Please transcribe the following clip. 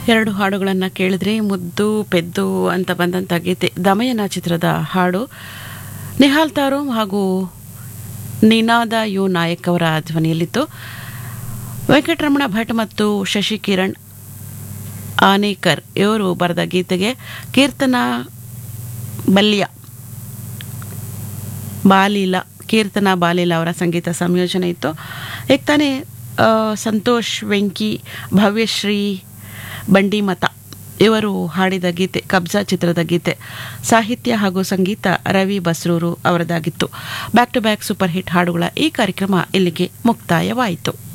ಎರಡು ಹಾಡುಗಳನ್ನು ಕೇಳಿದ್ರೆ ಮುದ್ದು ಪೆದ್ದು ಅಂತ ಬಂದಂಥ ಗೀತೆ ದಮಯನ ಚಿತ್ರದ ಹಾಡು ನಿಹಾಲ್ ತಾರೋಮ್ ಹಾಗೂ ನಿನಾದ ಯು ನಾಯಕ್ ಅವರ ಧ್ವನಿಯಲ್ಲಿತ್ತು ವೆಂಕಟರಮಣ ಭಟ್ ಮತ್ತು ಶಶಿ ಕಿರಣ್ ಆನೇಕರ್ ಇವರು ಬರೆದ ಗೀತೆಗೆ ಕೀರ್ತನ ಬಲ್ಯ ಬಾಲೀಲ ಕೀರ್ತನ ಬಾಲೀಲ ಅವರ ಸಂಗೀತ ಸಂಯೋಜನೆ ಇತ್ತು ಈಗ ತಾನೇ ಆ, ಸಂತೋಷ್ ವೆಂಕಿ ಭವ್ಯಶ್ರೀ ಬಂಡಿಮತ ಇವರು ಹಾಡಿದ ಗೀತೆ ಕಬ್ಜಾ ಚಿತ್ರದ ಗೀತೆ ಸಾಹಿತ್ಯ ಹಾಗೂ ಸಂಗೀತ ರವಿ ಬಸ್ರೂರು ಅವರದಾಗಿತ್ತು back to back super hit ಹಾಡುಗಳ ಈ ಕಾರ್ಯಕ್ರಮ ಇಲ್ಲಿಗೆ ಮುಕ್ತಾಯವಾಯಿತು